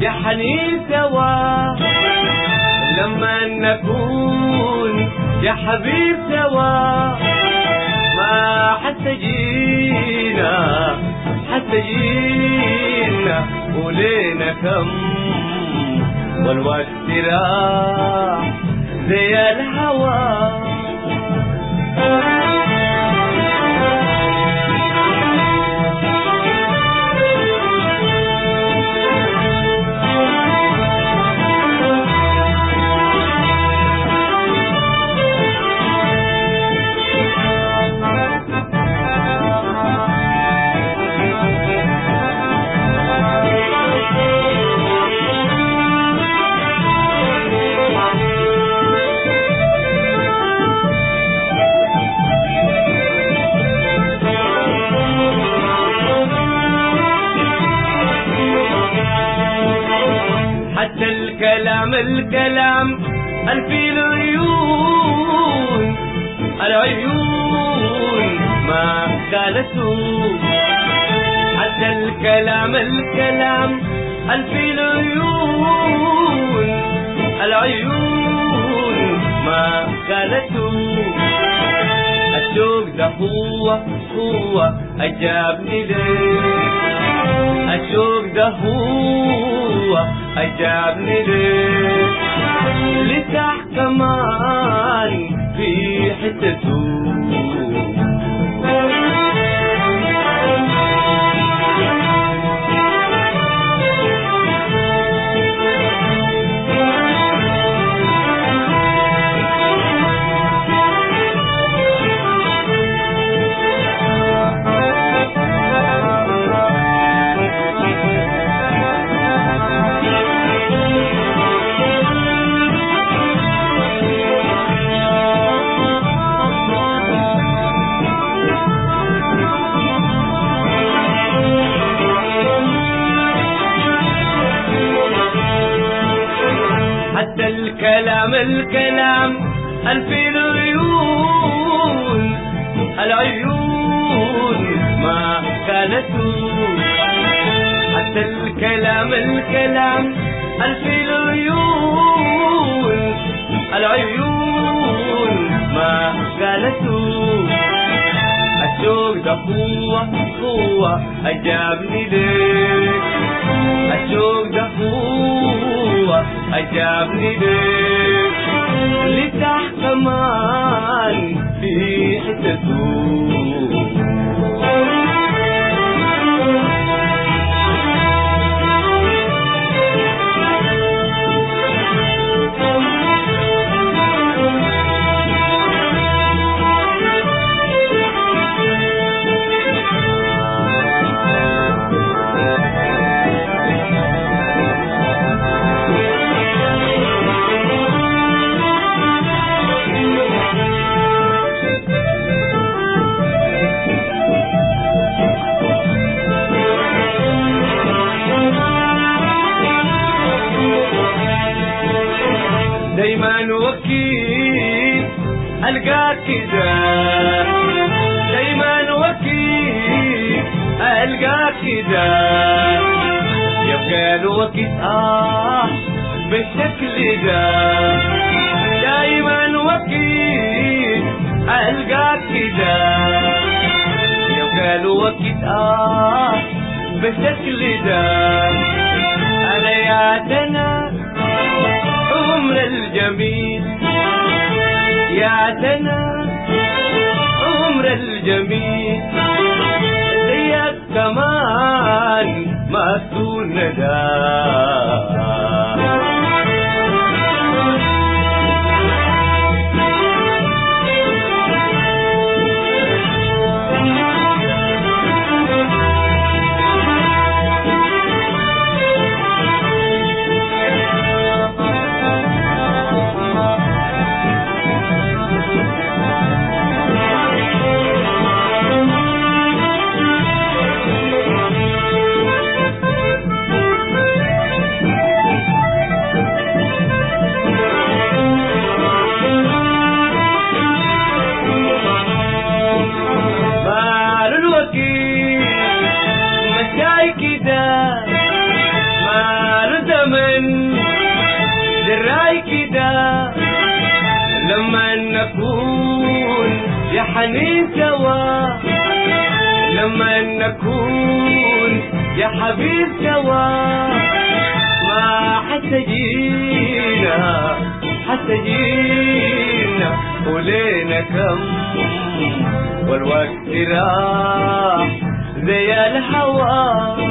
يا حنين سوا لما نكون يا حبيب سوا ما حتى جينا حتى جينا ولينا كم والوقت راح زي الهوى حتى الكلام الكلام الفي العيون العيون ما قالته حتى الكلام الكلام الفي العيون العيون ما قالته الشوق ده هو هو أجابني ليه الشوق ده هو أجابني ليه لسه كمان في حتته حتى الكلام الكلام الفي العيون العيون ما كانته حتى الكلام الكلام الفي العيون العيون ما قالته الشوق ده هو هو أجابني ليك الشوق ده هو أجابني ليك لتحت كمان في حتته دايما وكيل القاك كده دايما وكيل القاك كده يبقى الوقت اه بالشكل ده دايما وكيل القاك كده يبقى الوقت اه بالشكل ده انا يا دنا عمر الجميل يا سنة عمر الجميل زيك كمان ما تكون ندى من دراي كده لما نكون يا حنين سوا لما نكون يا حبيب سوا ما حتجينا حتجينا ولينا كم والوقت راح زي الهوى